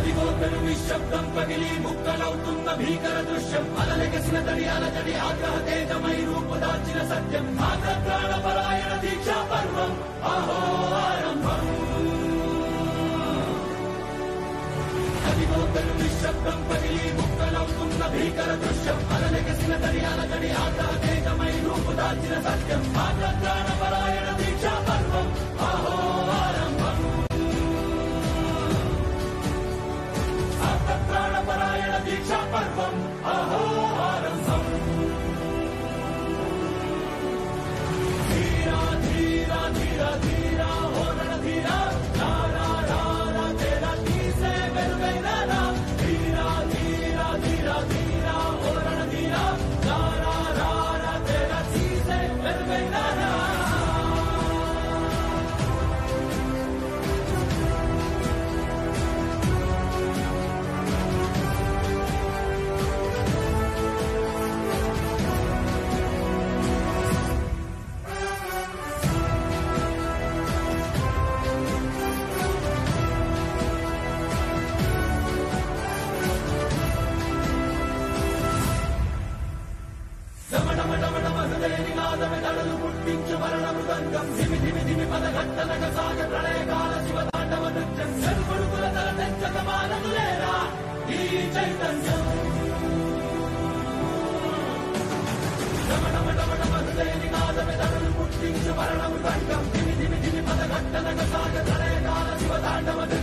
అదిగో పెను నిశ్శబ్దం పగిలి ముక్కలవుతున్న భీకర దృశ్యం అలలెగసిన తడి అలజడి ఆగ్రహ తేజమై రూపుదాల్చిన సత్యం ఆగ్రహ పరాయణ దీక్షా పర్వం అహో ఆరంభం అదిగో పెను నిశ్శబ్దం పగిలి ముక్కలవుతున్న భీకర దృశ్యం అలలెగసిన తడి అలజడి ఆగ్రహ తేజమై రూపుదాల్చిన సత్యం ఆగ్రహ పరాయణ దీక్షా పర్వం అహో ఆరంభం ప్రాణపరాయణ దీక్షా పర్వం అహో ఆరంభం ధీరా ధీరా ధీరా ధీరా ఓరణ ధీరా రారా రారా తేరా తీసే వెలుగైనారా ధీరా ధీరా ధీరా ధీరా ఓరణ ధీరా రారా రారా తేరా తీసే వెలుగైనారా దమడమడమడమ హృదయ నినాదమే దడలు పుట్టించు మరణ మృదంగం ధిమి ధిమి ధిమి పదఘట్టనగ సాగ ప్రళయకాల శివ తాండవ నృత్యం చెరుకొడుకుల తల తెచ్చక మానదులేరా ఈ చైతన్యం దమడమడమడమ హృదయ నినాదమే దడలు పుట్టించు మరణ మృదంగం ధిమి ధిమి ధిమి పదఘట్టనగ సాగ ప్రళయకాల శివ తాండవ నృత్యం